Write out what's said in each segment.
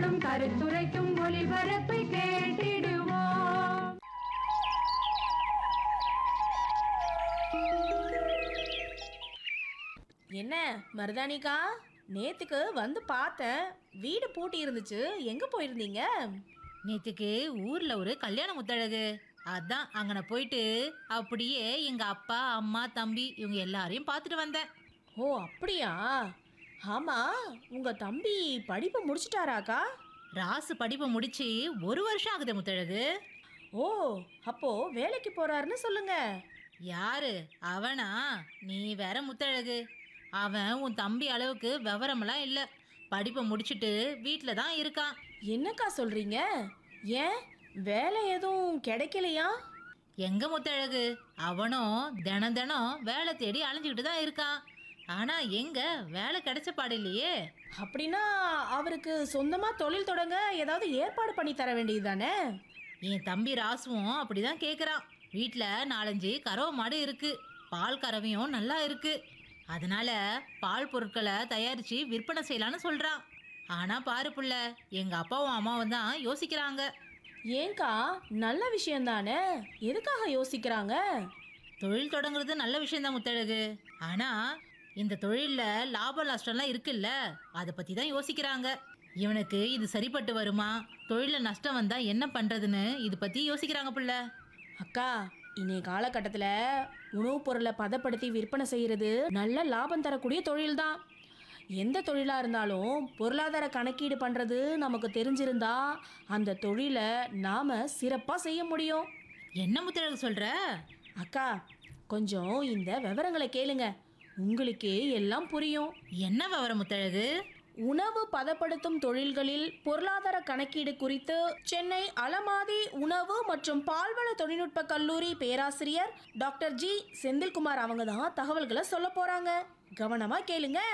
கருத்துரைக்கும் கருத்துரைக்கும் ஒளிபரப்பை கேட்டிடுவோம் என்ன மருதானிக்கா நேத்துக்கு வந்து பார்த்தேன் வீடு பூட்டி இருந்துச்சு எங்க போயிருந்தீங்க நேத்துக்கு ஊர்ல ஒரு கல்யாண முத்தழகு அதான் அங்கன போயிட்டு அப்படியே எங்க அப்பா அம்மா தம்பி இவங்க எல்லாரையும் பார்த்துட்டு வந்தேன் ஓ அப்படியா ஆமா உங்க தம்பி படிப்பை முடிச்சிட்டாராக்கா ராசு படிப்பை முடிச்சு ஒரு வருஷம் ஆகுது முத்தழகு ஓ அப்போ வேலைக்கு போறாருன்னு சொல்லுங்க யாரு அவனா நீ வேற முத்தழகு அவன் உன் தம்பி அளவுக்கு விவரமெல்லாம் இல்லை படிப்பை முடிச்சிட்டு வீட்டில் தான் இருக்கான் என்னக்கா சொல்றீங்க ஏன் வேலை எதுவும் கிடைக்கலையா எங்க முத்தழகு அவனும் தினம் தினம் வேலை தேடி அலைஞ்சுக்கிட்டு தான் இருக்கான் ஆனா எங்க வேலை கிடைச்ச பாடு இல்லையே அப்படின்னா அவருக்கு சொந்தமா தொழில் தொடங்க ஏதாவது ஏற்பாடு பண்ணி தர வேண்டியது தானே என் தம்பி ராசுவும் அப்படிதான் கேட்குறான் வீட்டில் நாலஞ்சு கறவை மாடு இருக்கு பால் கறவையும் நல்லா இருக்கு அதனால பால் பொருட்களை தயாரித்து விற்பனை செய்யலான்னு சொல்கிறான் ஆனால் பாரு புள்ள எங்கள் அப்பாவும் அம்மாவும் தான் யோசிக்கிறாங்க ஏங்கா நல்ல விஷயம் தானே எதுக்காக யோசிக்கிறாங்க தொழில் தொடங்குறது நல்ல விஷயம்தான் முத்தழகு ஆனால் இந்த தொழிலில் லாப நஷ்டம்லாம் இருக்குல்ல அதை பற்றி தான் யோசிக்கிறாங்க இவனுக்கு இது சரிப்பட்டு வருமா தொழிலில் நஷ்டம் வந்தால் என்ன பண்ணுறதுன்னு இது பற்றி யோசிக்கிறாங்க புள்ள அக்கா இன்றைய காலகட்டத்தில் உணவுப் பொருளை பதப்படுத்தி விற்பனை செய்கிறது நல்ல லாபம் தரக்கூடிய தொழில் தான் எந்த தொழிலாக இருந்தாலும் பொருளாதார கணக்கீடு பண்ணுறது நமக்கு தெரிஞ்சிருந்தா அந்த தொழிலை நாம் சிறப்பாக செய்ய முடியும் என்ன முத்தழகு சொல்கிற அக்கா கொஞ்சம் இந்த விவரங்களை கேளுங்க உங்களுக்கே எல்லாம் புரியும் என்ன விவரம் முத்தழகு உணவு பதப்படுத்தும் தொழில்களில் பொருளாதார கணக்கீடு குறித்து சென்னை அலமாதி உணவு மற்றும் பால்வள தொழில்நுட்ப கல்லூரி பேராசிரியர் டாக்டர் ஜி செந்தில்குமார் அவங்க தான் தகவல்களை சொல்ல போறாங்க கவனமா கேளுங்க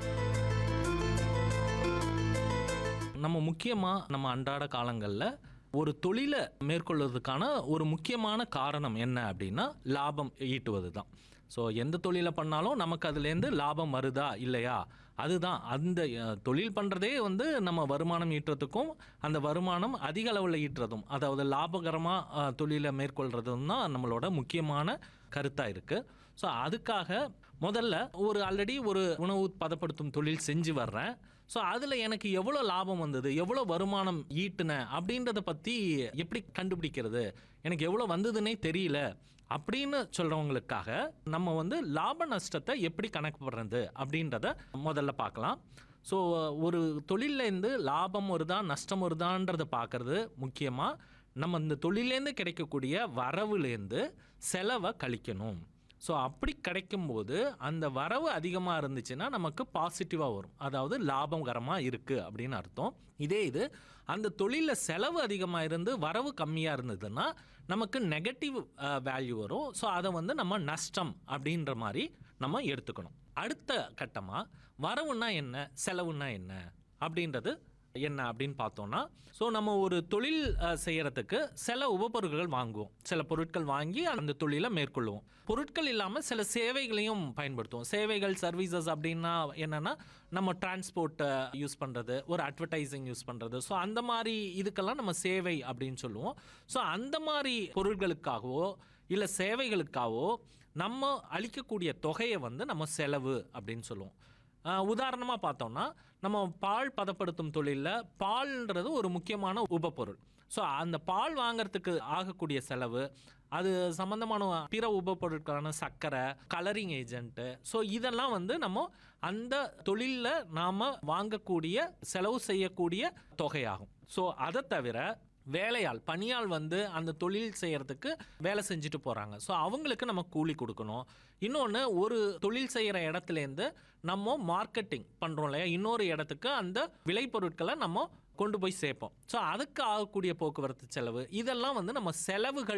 நம்ம முக்கியமாக நம்ம அன்றாட காலங்களில் ஒரு தொழிலை மேற்கொள்வதற்கான ஒரு முக்கியமான காரணம் என்ன அப்படின்னா லாபம் ஈட்டுவது தான் ஸோ எந்த தொழிலை பண்ணாலும் நமக்கு அதுலேருந்து லாபம் வருதா இல்லையா அதுதான் அந்த அஹ், தொழில் பண்ணுறதே வந்து நம்ம வருமானம் ஈட்டுறதுக்கும் அந்த வருமானம் அதிக அளவில் ஈட்டுறதும் அதாவது லாபகரமாக தொழிலை மேற்கொள்றதும் தான் நம்மளோட முக்கியமான கருத்தாக இருக்குது ஸோ அதுக்காக முதல்ல ஒரு ஆல்ரெடி ஒரு உணவு பதப்படுத்தும் தொழில் செஞ்சு வர்றேன் ஸோ அதில் எனக்கு எவ்வளோ லாபம் வந்தது எவ்வளோ வருமானம் ஈட்டுனேன் அப்படின்றத பற்றி எப்படி கண்டுபிடிக்கிறது எனக்கு எவ்வளோ வந்ததுன்னே தெரியல அப்படின்னு சொல்கிறவங்களுக்காக நம்ம வந்து லாப நஷ்டத்தை எப்படி கணக்கு பண்ணுறது அப்படின்றத முதல்ல பார்க்கலாம் ஸோ ஒரு தொழிலேருந்து லாபம் வருதா நஷ்டம் வருதான்றதை பார்க்கறது முக்கியமாக நம்ம இந்த தொழிலேருந்து கிடைக்கக்கூடிய வரவுலேருந்து செலவை கழிக்கணும் ஸோ அப்படி கிடைக்கும்போது அந்த வரவு அதிகமாக இருந்துச்சுன்னா நமக்கு பாசிட்டிவாக வரும் அதாவது லாபகரமாக இருக்குது அப்படின்னு அர்த்தம் இதே இது அந்த தொழிலில் செலவு அதிகமாக இருந்து வரவு கம்மியாக இருந்ததுன்னா நமக்கு நெகட்டிவ் வேல்யூ வரும் ஸோ அதை வந்து நம்ம நஷ்டம் அப்படின்ற மாதிரி நம்ம எடுத்துக்கணும் அடுத்த கட்டமாக வரவுன்னா என்ன செலவுன்னா என்ன அப்படின்றது என்ன அப்படின்னு பார்த்தோம்னா ஸோ நம்ம ஒரு தொழில் அஹ், செய்யறதுக்கு சில உபபொருட்கள் வாங்குவோம் சில பொருட்கள் வாங்கி அந்த தொழிலை மேற்கொள்ளுவோம் பொருட்கள் இல்லாமல் சில சேவைகளையும் பயன்படுத்துவோம் சேவைகள் சர்வீசஸ் அப்படின்னா என்னன்னா நம்ம டிரான்ஸ்போர்ட்டை யூஸ் பண்ணுறது ஒரு அட்வர்டைசிங் யூஸ் பண்ணுறது ஸோ அந்த மாதிரி இதுக்கெல்லாம் நம்ம சேவை அப்படின்னு சொல்லுவோம் ஸோ அந்த மாதிரி பொருட்களுக்காகவோ இல்லை சேவைகளுக்காகவோ நம்ம அளிக்கக்கூடிய தொகையை வந்து நம்ம செலவு அப்படின்னு சொல்லுவோம் உதாரணமாக பார்த்தோம்னா நம்ம பால் பதப்படுத்தும் தொழிலில் பால்ன்றது ஒரு முக்கியமான உபப்பொருள் ஸோ அந்த பால் வாங்குறதுக்கு ஆகக்கூடிய செலவு அது சம்மந்தமான பிற உபப்பொருட்களான சர்க்கரை கலரிங் ஏஜென்ட்டு ஸோ இதெல்லாம் வந்து நம்ம அந்த தொழிலில் நாம் வாங்கக்கூடிய செலவு செய்யக்கூடிய தொகையாகும் ஸோ அதை தவிர வேலையாள் பணியாள் வந்து அந்த தொழில் செய்யறதுக்கு வேலை செஞ்சுட்டு போகிறாங்க ஸோ அவங்களுக்கு நம்ம கூலி கொடுக்கணும் இன்னொன்று ஒரு தொழில் செய்கிற இடத்துலேருந்து நம்ம மார்க்கெட்டிங் பண்ணுறோம் இல்லையா இன்னொரு இடத்துக்கு அந்த விளைபொருட்களை நம்ம கொண்டு போய் சேர்ப்போம் ஸோ அதுக்கு ஆகக்கூடிய போக்குவரத்து செலவு இதெல்லாம் வந்து நம்ம செலவுகள்